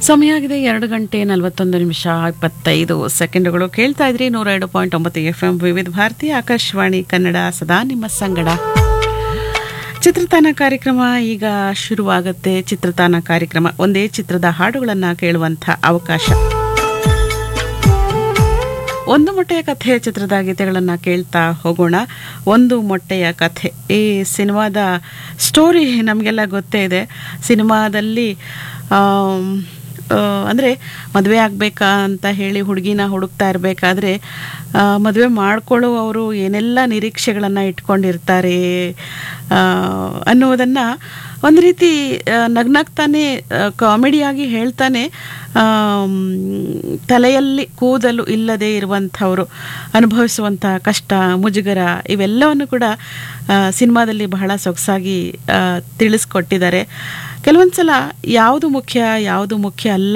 ಸಮಯ ಆಗಿದೆ ಎರಡು ಗಂಟೆ ನಲವತ್ತೊಂದು ನಿಮಿಷ ಇಪ್ಪತ್ತೈದು ಸೆಕೆಂಡುಗಳು ಕೇಳ್ತಾ ಇದ್ರಿ ನೂರ ಎರಡು ಪಾಯಿಂಟ್ ಒಂಬತ್ತು ಎಫ್ ಎಂ ವಿವಿಧ ಭಾರತಿ ಆಕಾಶವಾಣಿ ಕನ್ನಡ ಸದಾ ನಿಮ್ಮ ಸಂಗಡ ಚಿತ್ರತಾನ ಕಾರ್ಯಕ್ರಮ ಈಗ ಶುರುವಾಗುತ್ತೆ ಚಿತ್ರತಾನ ಕಾರ್ಯಕ್ರಮ ಒಂದೇ ಚಿತ್ರದ ಹಾಡುಗಳನ್ನು ಕೇಳುವಂಥ ಅವಕಾಶ ಒಂದು ಮೊಟ್ಟೆಯ ಕಥೆಯ ಚಿತ್ರದ ಗೀತೆಗಳನ್ನು ಕೇಳ್ತಾ ಹೋಗೋಣ ಒಂದು ಮೊಟ್ಟೆಯ ಕಥೆ ಈ ಸಿನಿಮಾದ ಸ್ಟೋರಿ ನಮಗೆಲ್ಲ ಗೊತ್ತೇ ಇದೆ ಸಿನಿಮಾದಲ್ಲಿ ಅಂದರೆ ಮದುವೆ ಆಗಬೇಕಾ ಅಂತ ಹೇಳಿ ಹುಡುಗಿನ ಹುಡುಕ್ತಾ ಇರಬೇಕಾದ್ರೆ ಮದುವೆ ಮಾಡ್ಕೊಳ್ಳುವವರು ಏನೆಲ್ಲ ನಿರೀಕ್ಷೆಗಳನ್ನು ಇಟ್ಕೊಂಡಿರ್ತಾರೆ ಆ, ಅನ್ನೋದನ್ನು ಒಂದು ರೀತಿ ಆ, ನಗ್ನಗ್ತಾನೆ ಕಾಮಿಡಿಯಾಗಿ ಹೇಳ್ತಾನೆ ಆಮ್, ತಲೆಯಲ್ಲಿ ಕೂದಲು ಇಲ್ಲದೆ ಇರುವಂಥವರು ಅನುಭವಿಸುವಂಥ ಕಷ್ಟ ಮುಜುಗರ ಇವೆಲ್ಲವನ್ನು ಕೂಡ ಆ, ಸಿನಿಮಾದಲ್ಲಿ ಬಹಳ ಸೊಗಸಾಗಿ ಆ, ತಿಳಿಸ್ಕೊಟ್ಟಿದ್ದಾರೆ ಕೆಲವೊಂದು ಸಲ ಯಾವುದು ಮುಖ್ಯ ಯಾವುದು ಮುಖ್ಯ ಅಲ್ಲ